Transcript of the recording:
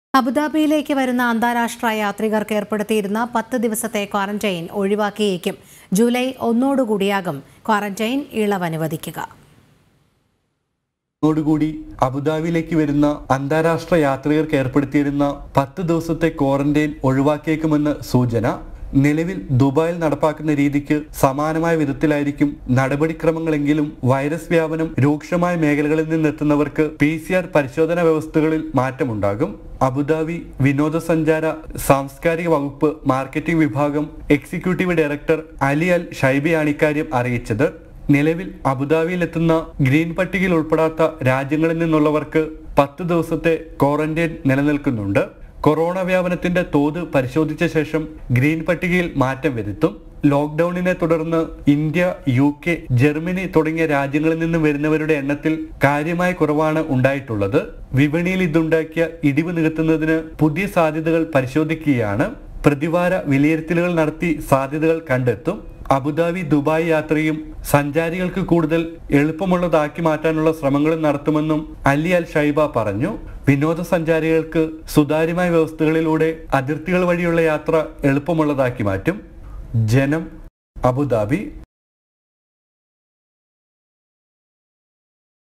അബുദാബിയിലേക്ക് വരുന്ന അന്താരാഷ്ട്ര യാത്രികർക്ക് ഏർപ്പെടുത്തിയിരുന്ന പത്ത് ദിവസത്തെ ക്വാറന്റൈൻ ഒഴിവാക്കിയേക്കും ജൂലൈ ഒന്നോടുകൂടിയാകും ക്വാറന്റൈൻ ഇളവ് അനുവദിക്കുക ോടുകൂടി അബുദാബിയിലേക്ക് വരുന്ന അന്താരാഷ്ട്ര യാത്രികർക്ക് ഏർപ്പെടുത്തിയിരുന്ന പത്ത് ദിവസത്തെ ക്വാറന്റൈൻ ഒഴിവാക്കിയേക്കുമെന്ന് സൂചന നിലവിൽ ദുബായിൽ നടപ്പാക്കുന്ന രീതിക്ക് സമാനമായ വിധത്തിലായിരിക്കും നടപടിക്രമങ്ങളെങ്കിലും വൈറസ് വ്യാപനം രൂക്ഷമായ മേഖലകളിൽ നിന്നെത്തുന്നവർക്ക് പി സി ആർ പരിശോധനാ വ്യവസ്ഥകളിൽ മാറ്റമുണ്ടാകും അബുദാബി വിനോദസഞ്ചാര സാംസ്കാരിക വകുപ്പ് മാർക്കറ്റിംഗ് വിഭാഗം എക്സിക്യൂട്ടീവ് ഡയറക്ടർ അലി അൽ ഷൈബിയാണ് ഇക്കാര്യം അറിയിച്ചത് നിലവിൽ അബുദാബിയിൽ എത്തുന്ന ഗ്രീൻ പട്ടികയിൽ ഉൾപ്പെടാത്ത രാജ്യങ്ങളിൽ നിന്നുള്ളവർക്ക് പത്ത് ദിവസത്തെ ക്വാറന്റൈൻ നിലനിൽക്കുന്നുണ്ട് കൊറോണ വ്യാപനത്തിന്റെ തോത് പരിശോധിച്ച ശേഷം ഗ്രീൻ പട്ടികയിൽ മാറ്റം വരുത്തും ലോക്ക്ഡൌണിനെ തുടർന്ന് ഇന്ത്യ യു കെ ജർമ്മനി തുടങ്ങിയ രാജ്യങ്ങളിൽ നിന്ന് വരുന്നവരുടെ എണ്ണത്തിൽ കാര്യമായ കുറവാണ് ഉണ്ടായിട്ടുള്ളത് വിപണിയിൽ ഇതുണ്ടാക്കിയ ഇടിവ് നികത്തുന്നതിന് പുതിയ സാധ്യതകൾ പരിശോധിക്കുകയാണ് പ്രതിവാര വിലയിരുത്തലുകൾ നടത്തി സാധ്യതകൾ കണ്ടെത്തും അബുദാബി ദുബായ് യാത്രയും സഞ്ചാരികൾക്ക് കൂടുതൽ എളുപ്പമുള്ളതാക്കി മാറ്റാനുള്ള ശ്രമങ്ങളും നടത്തുമെന്നും അലി അൽ ഷൈബ പറഞ്ഞു വിനോദസഞ്ചാരികൾക്ക് സുതാര്യമായ വ്യവസ്ഥകളിലൂടെ അതിർത്തികൾ വഴിയുള്ള യാത്ര എളുപ്പമുള്ളതാക്കി മാറ്റും ജനം അബുദാബി